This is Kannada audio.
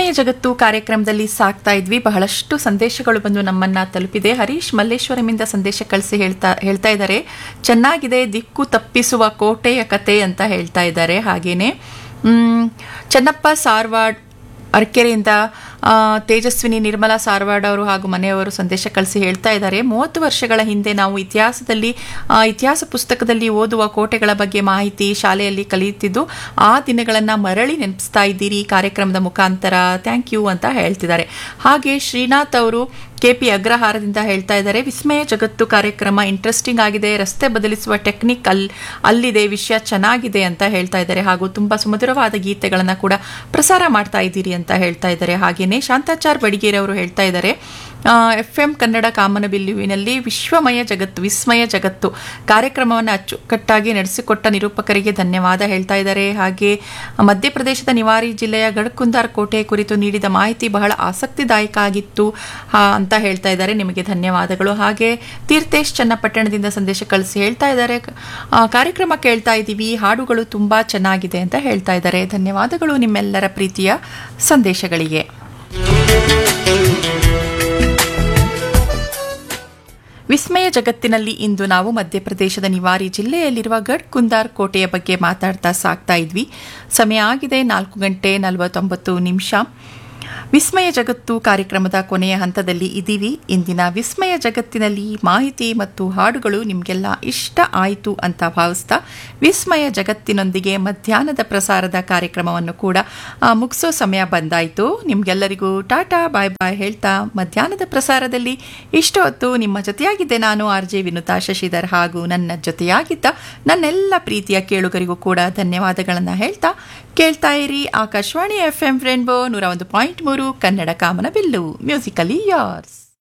ವಿಸ್ಮಯ ಜಗತ್ತು ಕಾರ್ಯಕ್ರಮದಲ್ಲಿ ಸಾಕ್ತಾ ಇದ್ವಿ ಬಹಳಷ್ಟು ಸಂದೇಶಗಳು ಬಂದು ನಮ್ಮನ್ನ ತಲುಪಿದೆ ಹರೀಶ್ ಮಲ್ಲೇಶ್ವರಮಿಂದ ಸಂದೇಶ ಕಳಿಸಿ ಹೇಳ್ತಾ ಹೇಳ್ತಾ ಇದ್ದಾರೆ ಚೆನ್ನಾಗಿದೆ ದಿಕ್ಕು ತಪ್ಪಿಸುವ ಕೋಟೆಯ ಕತೆ ಅಂತ ಹೇಳ್ತಾ ಇದ್ದಾರೆ ಹಾಗೇನೆ ಮ್, ಚೆನ್ನಪ್ಪ ಸಾರ್ವಾಡ್ ಅರ್ಕೆರೆಯಿಂದ ಆ, ತೇಜಸ್ವಿನಿ ನಿರ್ಮಲಾ ಸಾರ್ವಾಡ್ ಅವರು ಹಾಗೂ ಮನೆಯವರು ಸಂದೇಶ ಕಳಿಸಿ ಹೇಳ್ತಾ ಇದ್ದಾರೆ ಮೂವತ್ತು ವರ್ಷಗಳ ಹಿಂದೆ ನಾವು ಇತಿಹಾಸದಲ್ಲಿ ಆ, ಇತಿಹಾಸ ಪುಸ್ತಕದಲ್ಲಿ ಓದುವ ಕೋಟೆಗಳ ಬಗ್ಗೆ ಮಾಹಿತಿ ಶಾಲೆಯಲ್ಲಿ ಕಲಿಯುತ್ತಿದ್ದು ಆ ದಿನಗಳನ್ನು ಮರಳಿ ನೆನಪಿಸ್ತಾ ಇದ್ದೀರಿ ಈ ಕಾರ್ಯಕ್ರಮದ ಮುಖಾಂತರ ಥ್ಯಾಂಕ್ ಯು ಅಂತ ಹೇಳ್ತಿದ್ದಾರೆ ಹಾಗೆ ಶ್ರೀನಾಥ್ ಅವರು ಕೆ ಪಿ ಅಗ್ರಹಾರದಿಂದ ಹೇಳ್ತಾ ಇದ್ದಾರೆ ವಿಸ್ಮಯ ಜಗತ್ತು ಕಾರ್ಯಕ್ರಮ ಇಂಟ್ರೆಸ್ಟಿಂಗ್ ಆಗಿದೆ ರಸ್ತೆ ಬದಲಿಸುವ ಟೆಕ್ನಿಕ್ ಅಲ್ ಅಲ್ಲಿದೆ ವಿಷಯ ಚೆನ್ನಾಗಿದೆ ಅಂತ ಹೇಳ್ತಾ ಇದ್ದಾರೆ ಹಾಗೂ ತುಂಬಾ ಸುಮಧುರವಾದ ಗೀತೆಗಳನ್ನು ಕೂಡ ಪ್ರಸಾರ ಮಾಡ್ತಾ ಇದ್ದೀರಿ ಅಂತ ಹೇಳ್ತಾ ಇದ್ದಾರೆ ಹಾಗೇನೆ ಶಾಂತಾಚಾರ್ ಬಡಿಗೇರಿ ಅವರು ಹೇಳ್ತಾ ಇದ್ದಾರೆ ಎಫ್ ಎಂ ಕನ್ನಡ ಕಾಮನಬಿಲ್ಲುವಿನಲ್ಲಿ ವಿಶ್ವಮಯ ಜಗತ್ತು ವಿಸ್ಮಯ ಜಗತ್ತು ಕಾರ್ಯಕ್ರಮವನ್ನು ಅಚ್ಚುಕಟ್ಟಾಗಿ ನಡೆಸಿಕೊಟ್ಟ ನಿರೂಪಕರಿಗೆ ಧನ್ಯವಾದ ಹೇಳ್ತಾ ಇದ್ದಾರೆ ಹಾಗೆ ಮಧ್ಯಪ್ರದೇಶದ ನಿವಾರಿ ಜಿಲ್ಲೆಯ ಗಡಕುಂದಾರ್ ಕೋಟೆ ಕುರಿತು ನೀಡಿದ ಮಾಹಿತಿ ಬಹಳ ಆಸಕ್ತಿದಾಯಕ ಆಗಿತ್ತು ಆ, ಅಂತ ಹೇಳ್ತಾ ಇದ್ದಾರೆ ನಿಮಗೆ ಧನ್ಯವಾದಗಳು ಹಾಗೆ ತೀರ್ಥೇಶ್ ಚನ್ನಪಟ್ಟಣದಿಂದ ಸಂದೇಶ ಕಳಿಸಿ ಹೇಳ್ತಾ ಇದ್ದಾರೆ ಆ, ಕಾರ್ಯಕ್ರಮ ಕೇಳ್ತಾ ಇದ್ದೀವಿ ಹಾಡುಗಳು ತುಂಬಾ ಚೆನ್ನಾಗಿದೆ ಅಂತ ಹೇಳ್ತಾ ಇದ್ದಾರೆ ಧನ್ಯವಾದಗಳು ನಿಮ್ಮೆಲ್ಲರ ಪ್ರೀತಿಯ ಸಂದೇಶಗಳಿಗೆ ವಿಸ್ಮಯ ಜಗತ್ತಿನಲ್ಲಿ ಇಂದು ನಾವು ಮಧ್ಯಪ್ರದೇಶದ ನಿವಾರಿ ಜಿಲ್ಲೆಯಲ್ಲಿರುವ ಗಡ್ ಕುಂದಾರ್ ಕೋಟೆಯ ಬಗ್ಗೆ ಮಾತಾಡ್ತಾ ಸಾಕ್ತಾ ಇದ್ವಿ ಸಮಯ ಆಗಿದೆ ನಾಲ್ಕು ಗಂಟೆ ನಲವತ್ತೊಂಬತ್ತು ನಿಮಿಷ ವಿಸ್ಮಯ ಜಗತ್ತು ಕಾರ್ಯಕ್ರಮದ ಕೊನೆಯ ಹಂತದಲ್ಲಿ ಇದ್ದೀವಿ ಇಂದಿನ ವಿಸ್ಮಯ ಜಗತ್ತಿನಲ್ಲಿ ಮಾಹಿತಿ ಮತ್ತು ಹಾಡುಗಳು ನಿಮಗೆಲ್ಲ ಇಷ್ಟ ಆಯಿತು ಅಂತ ಭಾವಿಸ್ತಾ ವಿಸ್ಮಯ ಜಗತ್ತಿನೊಂದಿಗೆ ಮಧ್ಯಾಹ್ನದ ಪ್ರಸಾರದ ಕಾರ್ಯಕ್ರಮವನ್ನು ಕೂಡ ಆ, ಮುಗಿಸೋ ಸಮಯ ಬಂದಾಯಿತು ನಿಮಗೆಲ್ಲರಿಗೂ ಟಾಟಾ ಬಾಯ್ ಬಾಯ್ ಹೇಳ್ತಾ ಮಧ್ಯಾಹ್ನದ ಪ್ರಸಾರದಲ್ಲಿ ಇಷ್ಟು ಹೊತ್ತು ನಿಮ್ಮ ಜೊತೆಯಾಗಿದ್ದೆ ನಾನು ಆರ್ ಜೆ ವಿನುತಾ ಶಶಿಧರ್ ಹಾಗೂ ನನ್ನ ಜೊತೆಯಾಗಿದ್ದ ನನ್ನೆಲ್ಲ ಪ್ರೀತಿಯ ಕೇಳುಗರಿಗೂ ಕೂಡ ಧನ್ಯವಾದಗಳನ್ನು ಹೇಳ್ತಾ ಕೇಳ್ತಾ ಇರಿ ಆಕಾಶವಾಣಿ ಎಫ್ ಎಂ ರೇನ್ಬೋ ನೂರ ಒಂದು ಪಾಯಿಂಟ್ ಮೂರು ಕನ್ನಡ ಕಾಮನ ಬಿಲ್ಲು ಮ್ಯೂಸಿಕಲಿ ಯಾರ್ಸ್